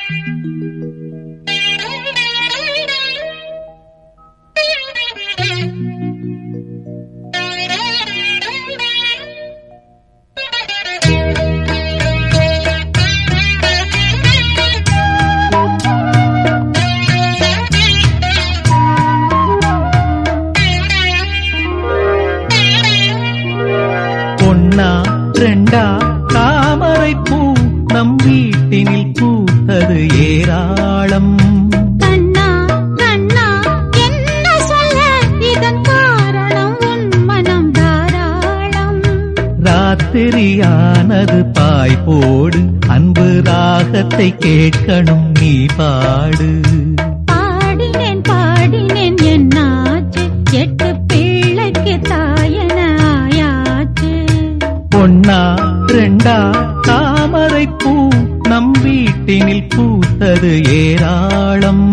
ஒன்னா ரெண்டா தாமரை பூ நம் வீட்டினில் பூத்தது ஏராளம் கண்ணா கண்ணா என்ன சொல்ல இதன் காரணம் உன் மனம் தாராளம் ராத்திரியானது பாய் போடு அன்பு ராகத்தை கேட்கணும் நீ பாடு பாடினேன் பாடினேன் என்னாச்சு எட்டு பிள்ளைக்கு தாயன ஆயாச்சு ஒன்னா ரெண்டா தாமரை பூ நம் வீட்டினில் பூத்தது ஏராளம்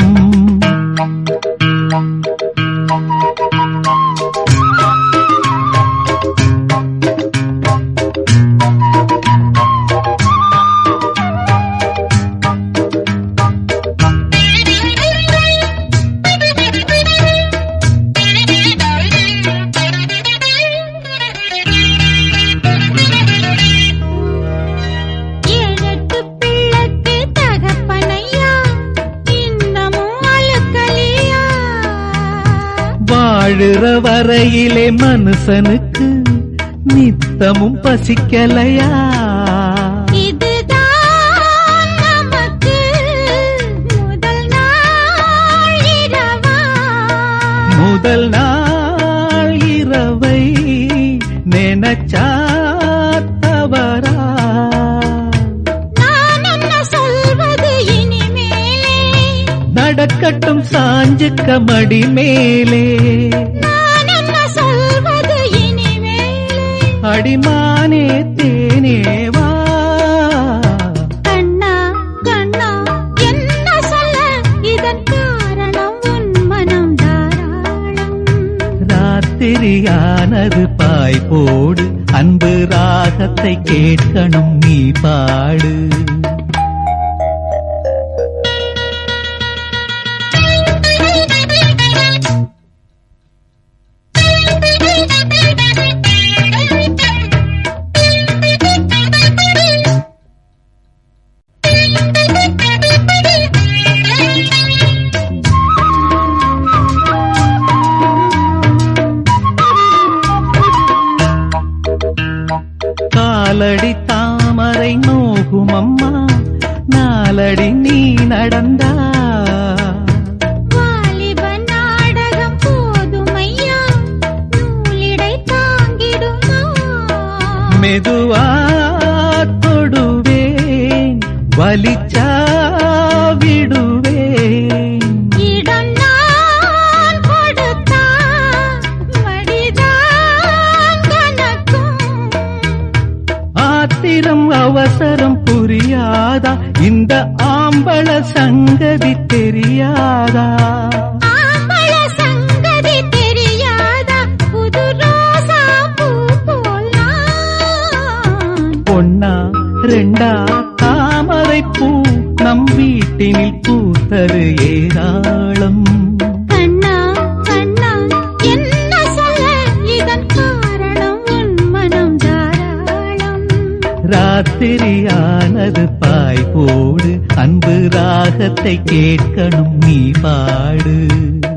ஏழெட்டு பிள்ளைக்கு தகப்பனையா இன்னமும் அழுக்கலியா வாழுற வரையிலே மனுஷனுக்கு நித்தமும் பசிக்கலையா இதுதான் நமக்கு முதல் நாள் இரவா முதல் நாள் இரவை நினைச்சா தவறா நான் என்ன சொல்வது இனிமேலே நடக்கட்டும் சாஞ்சுக்க மடி மேலே நான் என்ன சொல்வது இனிமேலே அடிமானே தேனேவா கண்ணா கண்ணா என்ன சொல்ல இதன் காரணம் உன் மனம் தாராளம் ராத்திரியானது பாய் போடு அன்பு ராகத்தை கேட்கணும் நீ பாடு காலடி தாமரை நோகும் அம்மா நாலடி நீ நடந்தா வாலிப நாடகம் போதுமையா நூலிடை தாங்கிடுமா மெதுவா தொடுவேன் வலிச்சா விடுவேன் இடம் நான் கொடுத்தா வடிதான் கணக்கும் ஆத்திரம் அவசரம் புரியாதா இந்த ஆம்பள சங்கதி தெரியாதா ஆம்பள சங்கதி தெரியாதா புது ரோசா பூ போல் நான் பொன்னா ரெண்டா தாமரை பூ நம் வீட்டினில் பூத்தது ஏராளம் கண்ணா கண்ணா என்ன சொல்ல இதன் காரணம் உன் மனம் தாராளம் ராத்திரியானது பாய் போடு அன்பு ராகத்தை கேட்கணும் நீ பாடு